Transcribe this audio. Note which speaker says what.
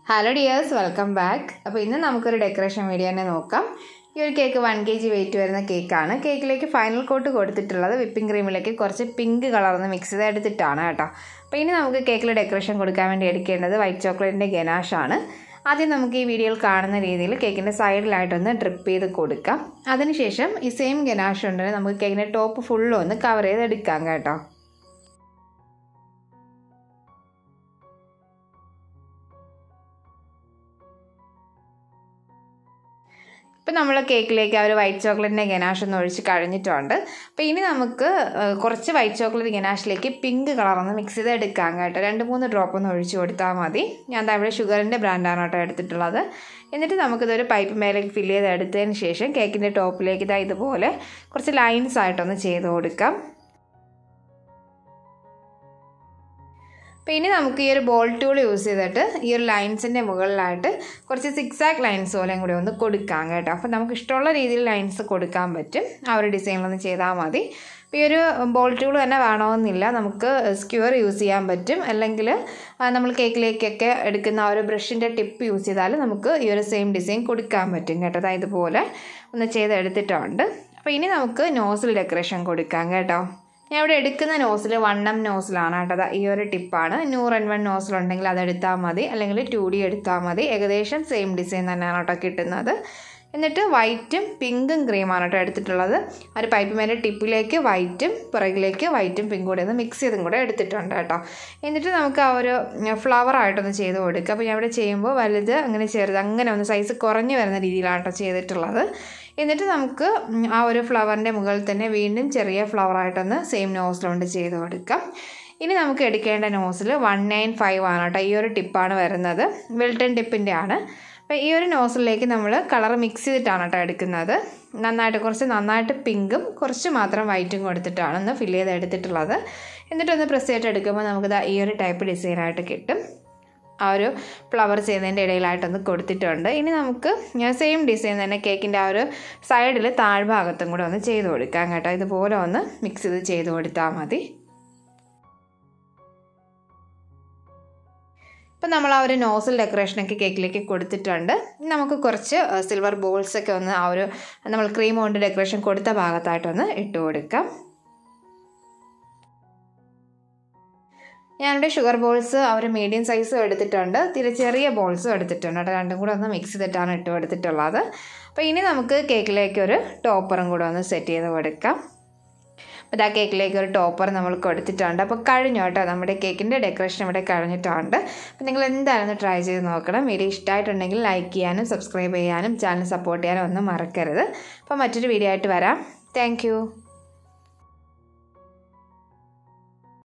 Speaker 1: hello dears welcome back അപ്പോൾ ഇന്ന് നമുക്കൊരു ഡെക്കറേഷൻ വീഡിയോ തന്നെ നോക്കാം ഈ ഒരു cake one K G weight വരുന്ന കേക്കാണ് കേക്കിലേക്ക് ഫൈനൽ കോട്ട് കൊടുത്തിട്ടുള്ളത് വിപ്പിംഗ് ക്രീമിലേക്ക് കുറച്ച് പിങ്ക് കളർന്ന് മിക്സ് ചെയ്ത് എടുത്തിട്ടാണ് കേട്ടോ അപ്പോൾ ഇനി നമുക്ക് കേക്കിൽ ഡെക്കറേഷൻ കൊടുക്കാൻ വേണ്ടി എടുക്കേണ്ടത് വൈറ്റ് ചോക്ലേറ്റിൻ്റെ ഗനാഷാണ് ആദ്യം നമുക്ക് ഈ വീഡിയോയിൽ കാണുന്ന രീതിയിൽ കേക്കിൻ്റെ സൈഡിലായിട്ടൊന്ന് ഡ്രിപ്പ് ചെയ്ത് കൊടുക്കാം അതിനുശേഷം ഈ സെയിം ഗനാഷ് ഉണ്ടെങ്കിൽ നമുക്ക് കേക്കിൻ്റെ ടോപ്പ് ഫുള്ളും ഒന്ന് കവർ ചെയ്ത് എടുക്കാം കേട്ടോ ഇപ്പം നമ്മൾ കേക്കിലേക്ക് ആ ഒരു വൈറ്റ് ചോക്ലേറ്റിൻ്റെ ഗനാഷ് ഒന്ന് ഒഴിച്ച് കഴിഞ്ഞിട്ടുണ്ട് അപ്പോൾ ഇനി നമുക്ക് കുറച്ച് വൈറ്റ് ചോക്ലേറ്റ് ഗനാഷിലേക്ക് പിങ്ക് കളറൊന്ന് മിക്സ് ചെയ്ത് എടുക്കാം കേട്ടോ രണ്ട് മൂന്ന് ഡ്രോപ്പ് ഒന്ന് ഒഴിച്ച് കൊടുത്താൽ മതി ഞാൻ ഇവിടെ ഷുഗറിൻ്റെ ബ്രാൻഡാണ് കേട്ടോ എടുത്തിട്ടുള്ളത് എന്നിട്ട് നമുക്കിതൊരു പൈപ്പ് മേലേക്ക് ഫില്ല് ചെയ്ത് എടുത്തതിന് ശേഷം കേക്കിൻ്റെ ടോപ്പിലേക്ക് ഇതാ ഇതുപോലെ കുറച്ച് ലൈൻസ് ആയിട്ടൊന്ന് ചെയ്ത് കൊടുക്കാം അപ്പോൾ ഇനി നമുക്ക് ഈ ഒരു ബോൾ ടൂൾ യൂസ് ചെയ്തിട്ട് ഈ ഒരു ലൈൻസിൻ്റെ മുകളിലായിട്ട് കുറച്ച് സിക്സ് ആക്ക് ലൈൻസ് പോലെയും കൂടി ഒന്ന് കൊടുക്കാം കേട്ടോ അപ്പോൾ നമുക്ക് ഇഷ്ടമുള്ള രീതിയിൽ ലൈൻസ് കൊടുക്കാൻ പറ്റും ആ ഒരു ഡിസൈനിലൊന്ന് ചെയ്താൽ മതി അപ്പോൾ ഈ ഒരു ബോൾ ടൂൾ തന്നെ വേണമെന്നില്ല നമുക്ക് സ്ക്യൂർ യൂസ് ചെയ്യാൻ പറ്റും അല്ലെങ്കിൽ നമ്മൾ കേക്കിലേക്കൊക്കെ എടുക്കുന്ന ആ ഒരു ബ്രഷിൻ്റെ ടിപ്പ് യൂസ് ചെയ്താൽ നമുക്ക് ഈ ഒരു സെയിം ഡിസൈൻ കൊടുക്കാൻ പറ്റും കേട്ടോ അതായത് ഇതുപോലെ ഒന്ന് ചെയ്തെടുത്തിട്ടുണ്ട് അപ്പോൾ ഇനി നമുക്ക് നോസിൽ ഡെക്കറേഷൻ കൊടുക്കാം കേട്ടോ ഞാൻ ഇവിടെ എടുക്കുന്ന നോസിൽ വൺ എം നോസിലാണ് കേട്ടോ ഈ ഒരു ടിപ്പാണ് നൂറ് എൻ വൺ നോസിൽ ഉണ്ടെങ്കിൽ അത് എടുത്താൽ മതി അല്ലെങ്കിൽ ടു ഡി എടുത്താൽ മതി ഏകദേശം സെയിം ഡിസൈൻ തന്നെയാണ് കേട്ടോ കിട്ടുന്നത് എന്നിട്ട് വൈറ്റും പിങ്കും ക്രീമാണ് കേട്ടോ എടുത്തിട്ടുള്ളത് ഒരു പൈപ്പ് മേലെ ടിപ്പിലേക്ക് വൈറ്റും പുറകിലേക്ക് വൈറ്റും പിങ്കും കൂടെ ഒന്ന് മിക്സ് ചെയ്തും കൂടെ എടുത്തിട്ടുണ്ട് കേട്ടോ എന്നിട്ട് നമുക്ക് ആ ഒരു ഫ്ലവർ ആയിട്ടൊന്ന് ചെയ്ത് കൊടുക്കുക അപ്പോൾ ഞാൻ ഇവിടെ ചെയ്യുമ്പോൾ വലുത് അങ്ങനെ ചെറുത് അങ്ങനെ ഒന്ന് സൈസ് കുറഞ്ഞു വരുന്ന രീതിയിലാണ് കേട്ടോ ചെയ്തിട്ടുള്ളത് എന്നിട്ട് നമുക്ക് ആ ഒരു ഫ്ലവറിൻ്റെ മുകളിൽ തന്നെ വീണ്ടും ചെറിയ ഫ്ലവറായിട്ടൊന്ന് സെയിം നോസിലുകൊണ്ട് ചെയ്ത് കൊടുക്കാം ഇനി നമുക്ക് എടുക്കേണ്ട നോസിൽ വൺ നയൻ ഫൈവ് ആണ് കേട്ടോ ഈ ഒരു ടിപ്പാണ് വരുന്നത് വെൽട്ടൺ ടിപ്പിൻ്റെ ആണ് അപ്പോൾ ഈ ഒരു നോസിലേക്ക് നമ്മൾ കളർ മിക്സ് ചെയ്തിട്ടാണ് കേട്ടോ എടുക്കുന്നത് നന്നായിട്ട് കുറച്ച് നന്നായിട്ട് പിങ്കും കുറച്ച് മാത്രം വൈറ്റും കൊടുത്തിട്ടാണ് ഒന്ന് ഫില്ല് ചെയ്ത് എടുത്തിട്ടുള്ളത് എന്നിട്ടൊന്ന് പ്രസ് ചെയ്തിട്ട് എടുക്കുമ്പോൾ നമുക്കിത് ഈ ഒരു ടൈപ്പ് ഡിസൈനായിട്ട് കിട്ടും ആ ഒരു ഫ്ലവർ ചെയ്യുന്നതിൻ്റെ ഇടയിലായിട്ടൊന്ന് കൊടുത്തിട്ടുണ്ട് ഇനി നമുക്ക് സെയിം ഡിസൈൻ തന്നെ കേക്കിൻ്റെ ആ ഒരു സൈഡിൽ താഴ്ഭാഗത്തും കൂടെ ഒന്ന് ചെയ്ത് കൊടുക്കാം കേട്ടോ ഇതുപോലെ ഒന്ന് മിക്സ് ചെയ്ത് ചെയ്ത് കൊടുത്താൽ മതി ഇപ്പം നമ്മൾ ആ ഒരു നോസൽ ഡെക്കറേഷനൊക്കെ കേക്കിലേക്ക് കൊടുത്തിട്ടുണ്ട് നമുക്ക് കുറച്ച് സിൽവർ ബോൾസൊക്കെ ഒന്ന് ആ ഒരു നമ്മൾ ക്രീം കൊണ്ട് ഡെക്കറേഷൻ കൊടുത്ത ഭാഗത്തായിട്ടൊന്ന് ഇട്ട് കൊടുക്കാം ഞാനിവിടെ ഷുഗർ ബോൾസ് ആ ഒരു മീഡിയം സൈസും എടുത്തിട്ടുണ്ട് തീരെ ചെറിയ ബോൾസും എടുത്തിട്ടുണ്ട് കേട്ടോ രണ്ടും കൂടെ ഒന്ന് മിക്സ് ചെയ്തിട്ടാണ് ഇട്ട് കൊടുത്തിട്ടുള്ളത് അപ്പോൾ ഇനി നമുക്ക് കേക്കിലേക്ക് ഒരു ടോപ്പറും കൂടെ ഒന്ന് സെറ്റ് ചെയ്ത് കൊടുക്കാം അപ്പോൾ ഇതാ കേക്കിലേക്ക് ഒരു ടോപ്പർ നമ്മൾ കൊടുത്തിട്ടുണ്ട് അപ്പോൾ കഴിഞ്ഞു കേട്ടോ നമ്മുടെ കേക്കിൻ്റെ ഡെക്കറേഷൻ ഇവിടെ കഴിഞ്ഞിട്ടുണ്ട് അപ്പോൾ നിങ്ങൾ എന്തായാലും ഒന്ന് ട്രൈ ചെയ്ത് നോക്കണം വീഡിയോ ഇഷ്ടമായിട്ടുണ്ടെങ്കിൽ ലൈക്ക് ചെയ്യാനും സബ്സ്ക്രൈബ് ചെയ്യാനും ചാനൽ സപ്പോർട്ട് ചെയ്യാനും ഒന്നും മറക്കരുത് അപ്പോൾ മറ്റൊരു വീഡിയോ ആയിട്ട് വരാം താങ്ക്